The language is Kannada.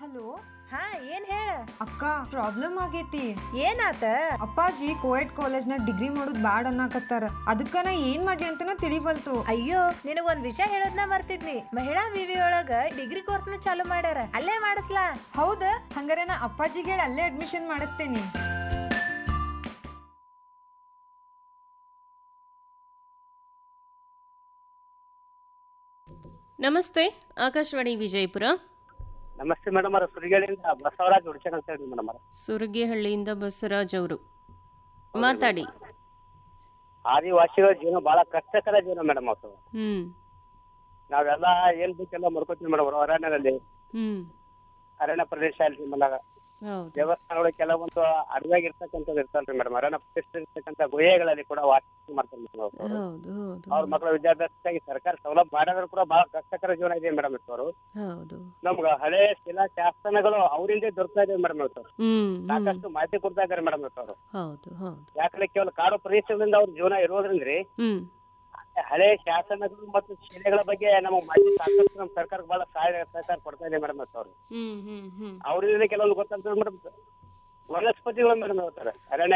ಹಲೋ ಹಾ ಏನ್ ಹೇಳ ಅಕ್ಕ ಪ್ರಾಬ್ಲಮ್ ಆಗೈತಿ ಏನಾತ ಅಪ್ಪಾಜಿ ಕೋಯೆಡ್ ಕಾಲೇಜ್ನಾಗ ಡಿಗ್ರಿ ಮಾಡೋದ್ ಬ್ಯಾಡ್ ಅನ್ನಕತ್ತಾರ ಅದಕ್ಕ ನಾ ಏನ್ ಮಾಡ್ಲಿ ಅಂತನ ತಿಳಿವಲ್ತು ಅಯ್ಯೋ ನಿನಗ್ ಒಂದ್ ವಿಷಯ ಹೇಳೋದ್ನ ಮರ್ತಿದ್ನಿ ಮಹಿಳಾ ವಿವಿ ಒಳಗ ಡಿಗ್ರಿ ಕೋರ್ಸ್ನ ಚಾಲೂ ಮಾಡ್ಯಾರ ಅಲ್ಲೇ ಮಾಡಿಸ್ಲಾ ಹೌದ ಹಂಗಾರೆ ನಾ ಅಪ್ಪಾಜಿಗೆ ಹೇಳಿ ಅಲ್ಲೇ ಅಡ್ಮಿಷನ್ ಮಾಡಿಸ್ತೇನಿ ನಮಸ್ತೆ ಆಕಾಶವಾಣಿ ವಿಜಯಪುರ ನಮಸ್ತೆ ಮೇಡಮ್ ಅವ್ರ ಸುರಿಗಳಿಂದ ಬಸವರಾಜ್ ಹುಡ್ಚನ್ ಅಂತ ಹೇಳಿ ಮೇಡಮ್ ಅವ್ರ ಸುರಗಿಹಳ್ಳಿಯಿಂದ ಬಸವರಾಜ್ ಅವರು ಮಾತಾಡಿ ಆದಿವಾಸಿಗಳ ಜೀವನ ಬಹಳ ಕಷ್ಟಕರ ಜೀವನ ಮೇಡಮ್ ಅವ್ರು ಹ್ಮ್ ನಾವೆಲ್ಲ ಏನ್ ಬೇಕೆಲ್ಲ ಮಾಡ್ಕೋತೀವಿ ಮೇಡಮ್ ಅವ್ರು ಅರಣ್ಯದಲ್ಲಿ ಹ್ಮ್ ಅರಣ್ಯ ಪ್ರದೇಶ ಅಲ್ರಿ ಮಲ ಹೌದು ದೇವಸ್ಥಾನಗಳು ಕೆಲವೊಂದು ಅಡವಾಗಿ ಇರ್ತಕ್ಕಂಥದ್ದು ಇರ್ತಲ್ರಿ ಮೇಡಮ್ ಅರಣ್ಯ ಪ್ರದೇಶ ಇರ್ತಕ್ಕಂಥ ಗುಹೆಗಳಲ್ಲಿ ಕೂಡ ವಾಸ ಮಾಡ್ತಾರೆ ಮೇಡಮ್ ಅವ್ರು ಹೌದು ಹೌದು ಅವ್ರ ಮಕ್ಕಳ ವಿದ್ಯಾಭ್ಯಾಸಕ್ಕಾಗಿ ಸರ್ಕಾರ ಸೌಲಭ್ಯ ಮಾಡಿದ್ರು ಕೂಡ ಬಹಳ ಕಷ್ಟಕರ ಜೀವನ ಇದೆ ಮೇಡಮ್ ಅವರು ಹೌದು ನಮ್ಗ ಹಳೆ ಶಿಲಾ ಶಾಸನಗಳು ಅವರಿಂದ ದೊರಕ್ತಾ ಇದೆ ಮೇಡಮ್ ಅವರು ಹ್ಮ್ ಹ್ಮ್ ಸಾಕಷ್ಟು ಮಾಹಿತಿ ಕೊಡ್ತಾ ಇದ್ದಾರೆ ಮೇಡಮ್ ಅವರು ಹೌದು ಹೌದು ಯಾಕಂದ್ರೆ ಕೇವಲ ಕಾಡು ಪ್ರದೇಶಗಳಿಂದ ಅವ್ರ ಜೀವನ ಇರೋದ್ರಿಂದ್ರಿ ಹ್ಮ್ ಹಳೆ ಶಾಸನಗಳು ಮತ್ತು ಶಿಲೆಗಳ ಬಗ್ಗೆ ನಮಗೆ ಮಾಹಿತಿ ಸಾಕಷ್ಟು ನಮ್ಮ ಸರ್ಕಾರಕ್ಕೆ ಬಹಳ ಸಹಾಯ ಸಹಕಾರ ಕೊಡ್ತಾ ಇದೆ ಮೇಡಮ್ ಅವರು ಹ್ಮ್ ಹ್ಮ್ ಹ್ಮ್ ಅವರಿಂದ ಕೆಲವೊಂದು ಗೊತ್ತಾಗ್ತದೆ ಮೇಡಮ್ ವನಸ್ಪತಿಗಳು ಮೇಡಮ್ ಹೇಳ್ತಾರೆ ಅರಣ್ಯ